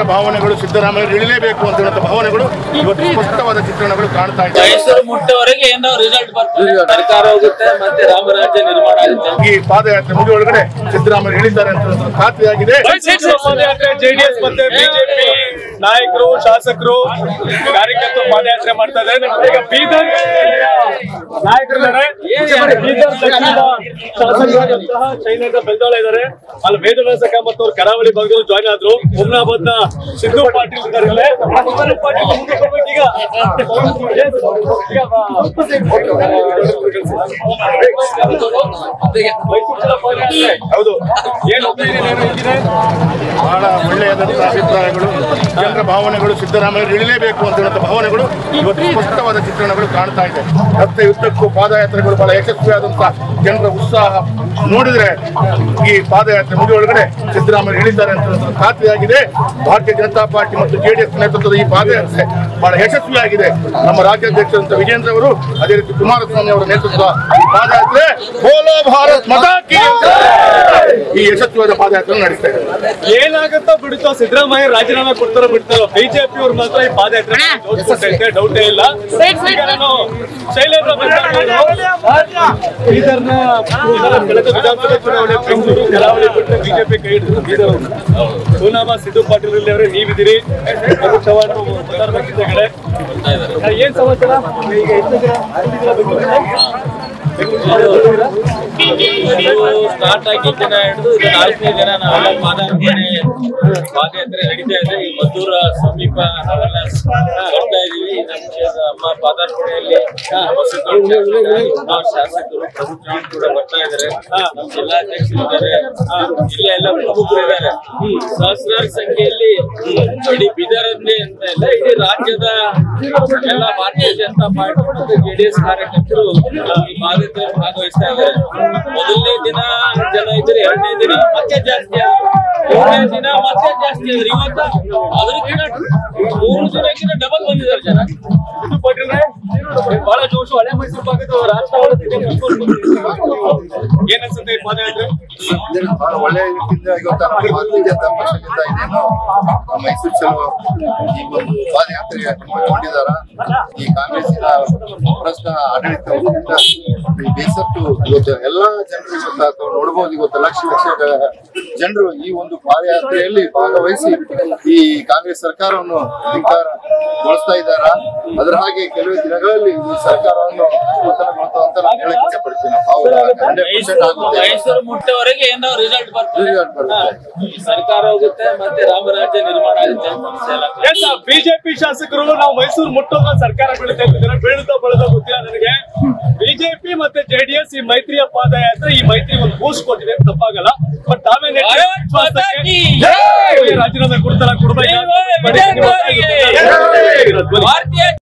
ಭಾವನೆಗಳು ಸಿದ್ದರಾಮಯ್ಯ ಇಳಿಲೇಬೇಕು ಅಂತ ಹೇಳುವಂತ ಭಾವನೆಗಳು ಇವತ್ತು ಸ್ಪಷ್ಟವಾದ ಚಿತ್ರಣಗಳು ಕಾಣ್ತಾ ಇದೆ ಮೈಸೂರು ಮುಟ್ಟವರೆಗೆ ಏನೋ ರಿಸಲ್ಟ್ ಬರ್ತದೆ ಸರ್ಕಾರ ಹೋಗುತ್ತೆ ಮತ್ತೆ ರಾಮರಾಜ್ಯ ನಿರ್ಮಾಣ ಆಗುತ್ತೆ ಈ ಪಾದಯಾತ್ರೆ ಮುಗಿಯೊಳಗಡೆ ಸಿದ್ದರಾಮಯ್ಯ ಇಳಿತಾರೆ ಅಂತ ಹೇಳುವಂತ ಖಾತ್ರಿಯಾಗಿದೆ ಪಾದಯಾತ್ರೆ ಜೆಡಿಎಸ್ ಮತ್ತೆ ಬಿಜೆಪಿ ನಾಯಕರು ಶಾಸಕರು ಕಾರ್ಯಕರ್ತರು ಪಾದಯಾತ್ರೆ ಮಾಡ್ತಾ ಇದ್ದಾರೆ ನಮ್ಮ ಈಗ ಬೀದರ್ ನಾಯಕರಿದ್ದಾರೆ ಬೀದರ್ ದಕ್ಷಿಣದ ಶಾಸಕರಾದಂತಹ ಚೈನಾದ ಬೆಲ್ದಾಳ ಇದ್ದಾರೆ ಅಲ್ಲಿ ವೇದವ್ಯಾಸಕ ಮತ್ತು ಅವ್ರು ಕರಾವಳಿ ಭಾಗದಲ್ಲಿ ಜಾಯ್ನ್ ಆದ್ರು ಹುಮ್ನಾಬಾದ್ ನ ಸಿದ್ದು ಪಾಟೀಲ್ ಇದ್ದಾರೆ ಇಲ್ಲೇ. ಸಿದ್ದು ಪಾಟೀಲ್ ಮುಂದೆ ಬರ್ಬೇಕು ಈಗ. Yes. ಈಗ ಬಾ. ಮೈಸೂರು ಜಿಲ್ಲಾ ಪಾದಯಾತ್ರೆ. ಹೌದು ಏನು ಒಪಿನಿಯನ್ ಏನು ಇದೆ ಬಹಳ ಒಳ್ಳೆಯದಂತಹ ಅಭಿಪ್ರಾಯಗಳು ಜನರ ಭಾವನೆಗಳು ಸಿದ್ದರಾಮಯ್ಯ ಇಳಿಲೇಬೇಕು ಅಂತ ಹೇಳುವಂತ ಭಾವನೆಗಳು ಇವತ್ತು ಸ್ಪಷ್ಟವಾದ ಚಿತ್ರಣಗಳು ಕಾಣ್ತಾ ಇದೆ ರಸ್ತೆ ಯುದ್ಧಕ್ಕೂ ಪಾದಯಾತ್ರೆಗಳು ಬಹಳ ಯಶಸ್ವಿಯಾದಂತಹ ಜನರ ಉತ್ಸಾಹ ನೋಡಿದ್ರೆ ಈ ಪಾದಯಾತ್ರೆ ಮುಗಿಯೊಳಗಡೆ ಸಿದ್ದರಾಮಯ್ಯ ಇಳಿತಾರೆ ಅಂತ ಹೇಳುವಂತ ಖಾತ್ರಿಯಾಗಿದೆ ಭಾರತೀಯ ಜನತಾ ಪಾರ್ಟಿ ಮತ್ತು ಜೆಡಿಎಸ್ ನೇತೃತ್ವದ ಈ ಪಾದಯಾತ್ರೆ ಬಹಳ ಯಶಸ್ವಿಯಾಗಿದೆ ನಮ್ಮ ರಾಜ್ಯಾಧ್ಯಕ್ಷರಂತ ವಿಜೇಂದ್ರ ಅವರು ಅದೇ ರೀತಿ ಕುಮಾರಸ್ವಾಮಿ ಅವರ ನೇತೃತ್ವ ಈ ಪಾದಯಾತ್ರೆ ಬೋಲೋ ಭಾರತ್ ಮತಾ ಕಿ ಈ ಯಶಸ್ವಿಯಾದ ಪಾದಯಾತ್ರೆ ನಡೆಸ್ತಾ ಇದ್ದಾರೆ ಏನಾಗುತ್ತೋ ಬಿಡುತ್ತೋ ಸಿದ್ದರಾಮಯ್ಯ ರಾಜೀನಾಮೆ ಕೊಡ್ತಾರೋ ಬಿಡ್ತಾರೋ ಬಿಜೆಪಿ ಅವ್ರ ಮಾತ್ರ ಈ ಪಾದಯಾತ್ರೆ ಜೋಡಿಸ್ಕೊತೈತೆ ಡೌಟೇ ಇಲ್ಲ ಈಗ ನಾನು ಶೈಲೇಂದ್ರ ಬೀದರ್ನ ಬೀದರ್ ಕಳೆದ ವಿಧಾನಸಭೆ ಚುನಾವಣೆ ಬೆಂಗಳೂರು ಕರಾವಳಿ ಬಿಟ್ಟು ಬಿಜೆಪಿ ಕೈ ಹಿಡಿದ್ರು ಬೀದರ್ ಅವರು ಸೋನಾಮ ಸಿದ್ದು ಪಾಟೀಲ್ ಇಲ್ಲಿ ಅವರೇ ನೀವಿದ್ದೀರಿ ಪ್ರಭು ಚವ್ಹಾಣ್ ಪ್ರಧಾನಮಂತ್ರಿಗಳೇ ಏನ್ ಸಮಾಚಾರ ಈಗ ಎಷ್ಟು ಜನ ಬಂದಿದ್ದೀರಾ ಬೆಂಗಳೂರಿಗೆ? ಇದು ಸ್ಟಾರ್ಟ್ ಆಗಿದ್ದ ದಿನ ಹಿಡಿದು ಇದು ನಾಲ್ಕನೇ ದಿನ ನಾವೆಲ್ಲ ಪಾದಯಾತ್ರೆ ಪಾದಯಾತ್ರೆ ನಡೀತಾ ಇದೆ ಈ ಮದ್ದೂರ ಸಮೀಪ ನಾವೆಲ್ಲ ಬರ್ತಾ ಇದೀವಿ ನಮ್ಮ ಅಮ್ಮ ಪಾದಾರ್ಪಣೆಯಲ್ಲಿ ನಮ್ಮ ಸಿದ್ದರಾಮಯ್ಯ ನಮ್ಮ ಶಾಸಕರು ಪ್ರಮುಖರು ಕೂಡ ಬರ್ತಾ ಇದ್ದಾರೆ ನಮ್ಮ ಜಿಲ್ಲಾಧ್ಯಕ್ಷರು ಇದ್ದಾರೆ ಜಿಲ್ಲೆ ಎಲ್ಲ ಪ್ರಮುಖರು ಇದ್ದಾರೆ ಸಹಸ್ರಾರು ಸಂಖ್ಯೆಯಲ್ಲಿ ಇಡೀ ಬೀದರಲ್ಲಿ ಅಂತ ಇಲ್ಲ ಇಡೀ ರಾಜ್ಯದ ಎಲ್ಲ ಭಾರತೀಯ ಜನತಾ ಪಾರ್ಟಿ ಮತ್ತು ಜೆಡಿಎಸ್ ಕಾರ್ಯಕರ್ತರು ಈ ಪಾದಯಾತ್ರೆ ಭಾಗವಹಿಸ್ತಾ ಇದ್ದಾರೆ ಮೊದಲನೇ ದಿನ ಜನ ಇದ್ರೆ ಎರಡನೇ ದಿನ ಮತ್ತೆ ಜಾಸ್ತಿ ಆದ್ರು ಮೂರನೇ ದಿನ ಮತ್ತೆ ಜಾಸ್ತಿ ಆದ್ರೆ ಇವತ್ತು ಅದಕ್ಕಿಂತ ಮೂರು ದಿನಕ್ಕಿಂತ ಡಬಲ್ ಬಂದಿದ್ದಾರೆ ಜನ ಸಿದ್ದು ಪಾಟೀಲ್ರೆ ಬಹಳ ಜೋಶು ಹಳೆ ಮೈಸೂರು ಭಾಗದ ರಾಜಕಾರಣ ಏನನ್ಸುತ್ತೆ ಈ ಪಾದಯಾತ್ರೆ ಬಹಳ ಒಳ್ಳೆಯ ರೀತಿಯಿಂದ ಇವತ್ತು ನಮ್ಮ ಭಾರತೀಯ ಜನತಾ ಪಕ್ಷದಿಂದ ಇನ್ನೇನು ಮೈಸೂರು ಚಲೋ ಈ ಒಂದು ಪಾದಯಾತ್ರೆ ಹಮ್ಮಿಕೊಂಡಿದಾರ ಈ ಕಾಂಗ್ರೆಸ್ಸಿನ ಭ್ರಷ್ಟ ಆಡಳಿತದಿಂದ ಬೇಸತ್ತು ಇವತ್ತು ಎಲ್ಲಾ ಜನರು ಇವತ್ತು ನೋಡಬಹುದು ಇವತ್ತು ಲಕ್ಷ ಲಕ್ಷ ಜನರು ಈ ಒಂದು ಪಾದಯಾತ್ರೆಯಲ್ಲಿ ಭಾಗವಹಿಸಿ ಈ ಕಾಂಗ್ರೆಸ್ ಸರ್ಕಾರವನ್ನು ಅಧಿಕಾರಗೊಳಿಸ್ತಾ ಇದ್ದಾರ ಅದರ ಹಾಗೆ ಕೆಲವೇ ದಿನಗಳಲ್ಲಿ ಈ ಸರ್ಕಾರವನ್ನು ಪತನಗೊಳ್ತಾ ಅಂತ ನಾನು ಹೇಳಕ್ ಇಚ್ಛೆಪಡ್ತೀನಿ ಹೌದಾ ಹಂಡ್ರೆಡ್ ಪರ್ಸೆಂಟ್ ಆಗುತ್ತೆ ಮೈಸೂರು ಮುಟ್ಟವರೆಗೆ ಏನೋ ರಿಸಲ್ಟ್ ಬರ್ತದೆ Result ಬರುತ್ತೆ. ಈ ಸರ್ಕಾರ ಹೋಗುತ್ತೆ ಮತ್ತೆ ರಾಮರಾಜ್ಯ ನಿರ್ಮಾಣ ಆಗುತ್ತೆ ಅಂತ ಎಲ್ಲ ಎಸ್ ಬಿಜೆಪಿ ಶಾಸಕರು ನಾವು ಮೈಸೂರು ಮುಟ್ಟೋದ ಸರ್ಕಾರ ಬೀಳುತ್ತೆ ಅಂತಿದ್ದಾರೆ ಬೀಳುತ್ತೋ ಬೀಳುತ್ತೋ ಗೊತ್ತಿಲ್ಲ ನನಗೆ ಬಿಜೆಪಿ ಮತ್ತೆ ಜೆಡಿಎಸ್ ಈ ಮೈತ್ರಿಯ ಪಾದಯಾತ್ರೆ ಈ ಮೈತ್ರಿ ಒಂದು ಬೂಸ್ಟ್ ಕೊಟ್ಟಿದೆ ಅಂತ ತಪ್ಪಾಗಲ್ಲ ಬಟ್ ತಾವೇನ್ ಹೇಳ್ತೀರಾ? ಭಾರತ್ ಮಾತಾ ಕೀ ರಾಜೀನಾಮೆ ಕೊಡ್ತಾರ ಕೊಡ್ಬೇಕಾ ಜೈ! ಬರೀ ನೀವು ವಿಜಯ್ ಒತ್ತಾಯ ಅವರಿಗೆ! ಗೊತ್ತಿಲ್ಲ. ಭಾರತೀಯ